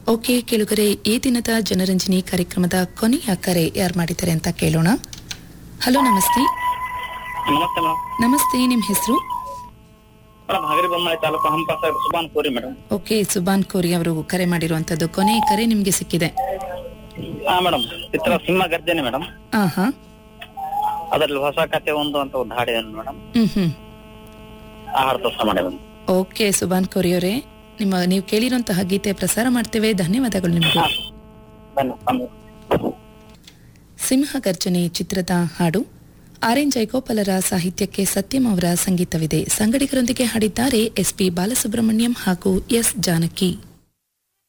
okay ಕೇಳುಗರೆ ಈ ದಿನದ ಜನರಂಜನಿ ಕಾರ್ಯಕ್ರಮದ ಕೊನೆಯ ಕರೆ ಯಾರು ಮಾಡಿದ್ದಾರೆ ಅಂತ ಕೇಳೋಣ ಹಲೋ ನಮಸ್ತೆ ನಮಸ್ತೆ ಮೇಡಮ್ ನಮಸ್ತೆ ನಿಮ್ಮ ಹೆಸರು ಮೇಡಮ್ ಹಗರಿ ಬೊಮ್ಮಾಯಿ ತಾಲೂಕು ಹಂಪ ಸಾಹೇಬ್ ಸುಬಾನ್ ಕೋರಿ ಮೇಡಮ್ ಓಕೆ ಸುಬಾನ್ ಕೋರಿ ಅವರು ಕರೆ ಮಾಡಿರುವಂತದ್ದು ಕೊನೆಯ ಕರೆ ನಿಮಗೆ ಸಿಕ್ಕಿದೆ ಹಾ ಮೇಡಮ್ ಚಿತ್ರ ಸಿಂಹ ಗರ್ಜನೆ ಮೇಡಮ್ ಆ ಹಾ ಅದರಲ್ಲಿ ಹೊಸ ಕತೆ ಒಂದು ಅಂತ ಒಂದು ಹಾಡಿದೆ ಮೇಡಮ್ ಹ್ಮ್ ಹ್ಮ್ ಆ ಹಾಡು ತೋರ್ಸ ಮಾಡಿ ಮೇಡಮ್ ಓಕೆ ಸುಬಾನ್ ಕೋರಿ ಅವರೇ ನಿಮ್ಮ ನೀವು ಕೇಳಿರುವಂತಹ ಗೀತೆ ಪ್ರಸಾರ ಮಾಡ್ತೇವೆ ಧನ್ಯವಾದಗಳು ನಿಮಗೆ ಧನ್ಯವಾದ ಸಿಂಹ ಗರ್ಜನೆ ಚಿತ್ರದ ಹಾಡು ಆರ್ ಎನ್ ಜಯಗೋಪಾಲರ ಸಾಹಿತ್ಯಕ್ಕೆ ಸತ್ಯಂ ಅವರ ಸಂಗೀತವಿದೆ ಸಂಗಡಿಗರೊಂದಿಗೆ ಹಾಡಿದ್ದಾರೆ ಎಸ್ ಪಿ ಬಾಲಸುಬ್ರಹ್ಮಣ್ಯಂ ಹಾಗೂ ಎಸ್ ಜಾನಕಿ